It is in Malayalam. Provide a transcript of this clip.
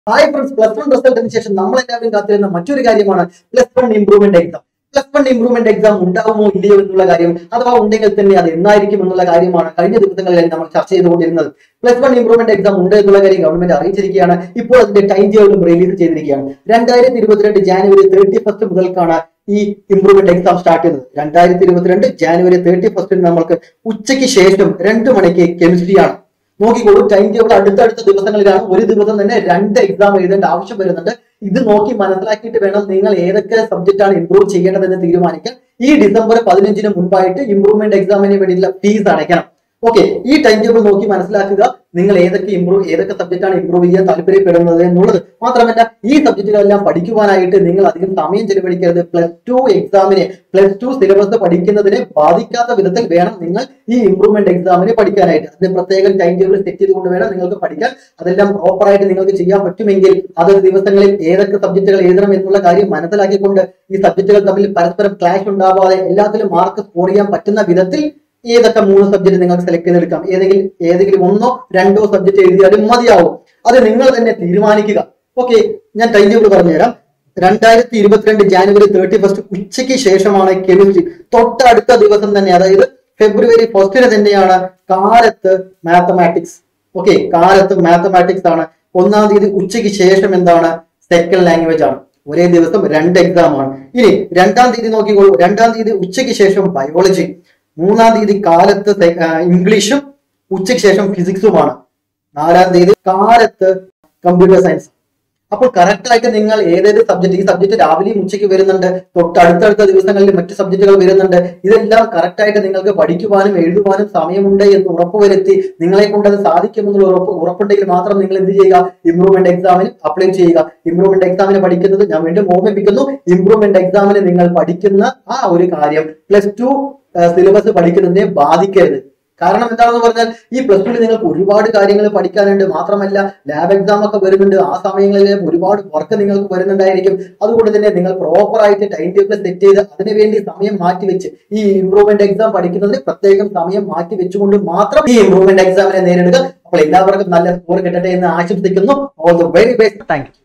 ഹായ് ഫ്രണ്ട്സ് പ്ലസ് വൺ റിസൾട്ടിന് ശേഷം നമ്മൾ എല്ലാവരും കാത്തിരുന്ന മറ്റൊരു കാര്യമാണ് plus one improvement exam plus one improvement exam ഉണ്ടാവുമോ ഇല്ലയോ എന്നുള്ള കാര്യം അഥവാ ഉണ്ടെങ്കിൽ തന്നെ അത് എന്നായിരിക്കും എന്നുള്ള കാര്യമാണ് കഴിഞ്ഞ ദിവസങ്ങളിൽ നമ്മൾ ചർച്ച ചെയ്തുകൊണ്ടിരുന്നത് പ്ലസ് വൺ ഇംപ്രൂവ്മെന്റ് എക്സാം ഉണ്ട് എന്നുള്ള കാര്യം ഗവൺമെന്റ് അറിയിച്ചിരിക്കുകയാണ് ഇപ്പോൾ അതിന്റെ ടൈം ടേബിളും റിലീസ് ചെയ്തിരിക്കുകയാണ് രണ്ടായിരത്തി ഇരുപത്തിരണ്ട് ജാനുവരി തേർട്ടി ഫസ്റ്റ് മുതൽക്കാണ് ഈ ഇംപ്രൂവ്മെന്റ് എക്സാം സ്റ്റാർട്ട് ചെയ്യുന്നത് രണ്ടായിരത്തി ഇരുപത്തിരണ്ട് ജാനുവരി തേർട്ടി ഫസ്റ്റിന് നമ്മൾക്ക് ഉച്ചയ്ക്ക് ശേഷം രണ്ട് മണിക്ക് കെമിസ്ട്രിയാണ് നോക്കിക്കോളൂ ടൈം ടേബിൾ അടുത്തടുത്ത ദിവസങ്ങളിലാണ് ഒരു ദിവസം തന്നെ രണ്ട് എക്സാം എഴുതേണ്ട ആവശ്യം വരുന്നുണ്ട് ഇത് നോക്കി മനസ്സിലാക്കിയിട്ട് വേണം നിങ്ങൾ ഏതൊക്കെ സബ്ജക്റ്റ് ആണ് ഇംപ്രൂവ് ചെയ്യേണ്ടതെന്ന് തീരുമാനിക്കാൻ ഈ ഡിസംബർ പതിനഞ്ചിന് മുമ്പായിട്ട് ഇംപ്രൂവ്മെന്റ് എക്സാമിന് വേണ്ടിയിട്ടുള്ള ഫീസ് അടയ്ക്കണം ഓക്കെ ഈ ടൈം ടേബിൾ നോക്കി മനസ്സിലാക്കുക നിങ്ങൾ ഏതൊക്കെ ഇംപ്രൂവ് ഏതൊക്കെ സബ്ജക്റ്റ് ആണ് ഇംപ്രൂവ് ചെയ്യാൻ താല്പര്യപ്പെടുന്നത് എന്നുള്ളത് മാത്രമല്ല ഈ സബ്ജക്റ്റുകളെല്ലാം പഠിക്കുവാനായിട്ട് നിങ്ങൾ അധികം സമയം ചെലവഴിക്കരുത് പ്ലസ് ടു എക്സാമിനെ പ്ലസ് ടു സിലബസ് പഠിക്കുന്നതിനെ ബാധിക്കാത്ത വിധത്തിൽ വേണം നിങ്ങൾ ഈ ഇംപ്രൂവ്മെന്റ് എക്സാമിന് പഠിക്കാനായിട്ട് അതിന് പ്രത്യേകം ടൈം ടേബിൾ സെറ്റ് ചെയ്തുകൊണ്ട് വേണം നിങ്ങൾക്ക് പഠിക്കാൻ അതെല്ലാം പ്രോപ്പർ ആയിട്ട് നിങ്ങൾക്ക് ചെയ്യാൻ പറ്റുമെങ്കിൽ അതത് ദിവസങ്ങളിൽ ഏതൊക്കെ സബ്ജക്റ്റുകൾ എഴുതണം എന്നുള്ള കാര്യം മനസ്സിലാക്കിക്കൊണ്ട് ഈ സബ്ജക്റ്റുകൾ തമ്മിൽ പരസ്പരം ക്ലാഷ് ഉണ്ടാവാതെ എല്ലാത്തിലും മാർക്ക് സ്കോർ ചെയ്യാൻ പറ്റുന്ന വിധത്തിൽ ഏതൊക്കെ മൂന്ന് സബ്ജക്ട് നിങ്ങൾക്ക് സെലക്ട് ചെയ്തെടുക്കാം ഏതെങ്കിലും ഏതെങ്കിലും ഒന്നോ രണ്ടോ സബ്ജക്ട് എഴുതിയാലും മതിയാവും അത് നിങ്ങൾ തന്നെ തീരുമാനിക്കുക ഓക്കെ ഞാൻ ടൈം ടേബിൾ പറഞ്ഞുതരാം രണ്ടായിരത്തി ഇരുപത്തിരണ്ട് ജാനുവരി തേർട്ടി ഫസ്റ്റ് ഉച്ചയ്ക്ക് ശേഷമാണ് കെമിസ്ട്രി തൊട്ടടുത്ത ദിവസം തന്നെ അതായത് ഫെബ്രുവരി ഫസ്റ്റിന് തന്നെയാണ് കാലത്ത് മാത്തമാറ്റിക്സ് ഓക്കെ കാലത്ത് മാത്തമാറ്റിക്സ് ആണ് ഒന്നാം തീയതി ഉച്ചയ്ക്ക് ശേഷം എന്താണ് സെക്കൻഡ് ലാംഗ്വേജ് ആണ് ഒരേ ദിവസം രണ്ട് എക്സാം ആണ് ഇനി രണ്ടാം തീയതി നോക്കിക്കോളൂ രണ്ടാം തീയതി ഉച്ചയ്ക്ക് ശേഷം ബയോളജി മൂന്നാം തീയതി കാലത്ത് സെ- ആ, ഇംഗ്ലീഷും ഉച്ചയ്ക്ക് ശേഷം ഫിസിക്സുമാണ് നാലാം തീയതി കാലത്ത് കമ്പ്യൂട്ടർ സയൻസ് അപ്പോൾ കറക്റ്റ് ആയിട്ട് നിങ്ങൾ ഏതേത് സബ്ജക്ട് ഈ സബ്ജക്ട് രാവിലെയും ഉച്ചയ്ക്ക് വരുന്നുണ്ട് തൊട്ട് അടുത്തടുത്ത ദിവസങ്ങളിൽ മറ്റു സബ്ജക്റ്റുകൾ വരുന്നുണ്ട് ഇതെല്ലാം കറക്റ്റ് ആയിട്ട് നിങ്ങൾക്ക് പഠിക്കുവാനും എഴുതുവാനും സമയമുണ്ട് എന്ന് ഉറപ്പുവരുത്തി നിങ്ങളെ കൊണ്ട് അത് സാധിക്കുമെന്നുള്ള ഉറപ്പ് ഉറപ്പുണ്ടെങ്കിൽ മാത്രം നിങ്ങൾ എന്ത് ചെയ്യുക ഇംപ്രൂവ്മെന്റ് എക്സാമിന് അപ്ലൈ ചെയ്യുക ഇംപ്രൂവ്മെന്റ് എക്സാമിന് പഠിക്കുന്നത് ഞാൻ വീണ്ടും ഓർമ്മിപ്പിക്കുന്നു ഇംപ്രൂവ്മെന്റ് എക്സാമിന് നിങ്ങൾ പഠിക്കുന്ന ആ ഒരു കാര്യം പ്ലസ് ടു സിലബസ് പഠിക്കുന്നതിനെ ബാധിക്കരുത് കാരണം എന്താണെന്ന് പറഞ്ഞാൽ ഈ പ്ലസ് ടുവിൽ നിങ്ങൾക്ക് ഒരുപാട് കാര്യങ്ങൾ പഠിക്കാനുണ്ട് മാത്രമല്ല ലാബ് എക്സാം ഒക്കെ വരുന്നുണ്ട് ആ സമയങ്ങളിൽ ഒരുപാട് വർക്ക് നിങ്ങൾക്ക് വരുന്നുണ്ടായിരിക്കും അതുകൊണ്ട് തന്നെ നിങ്ങൾ പ്രോപ്പർ ആയിട്ട് ടൈം ടേബിൾ സെറ്റ് ചെയ്ത് അതിനുവേണ്ടി സമയം മാറ്റി വെച്ച് ഈ ഇംപ്രൂവ്മെന്റ് എക്സാം പഠിക്കുന്നതിന് പ്രത്യേകം സമയം മാറ്റി വെച്ചുകൊണ്ട് മാത്രം ഈ ഇംപ്രൂവ്മെന്റ് എക്സാമിനെ നേരിടുക അപ്പോൾ എല്ലാവർക്കും നല്ല സ്കോർ കിട്ടട്ടെ എന്ന് ആശംസിക്കുന്നു all the very best thank U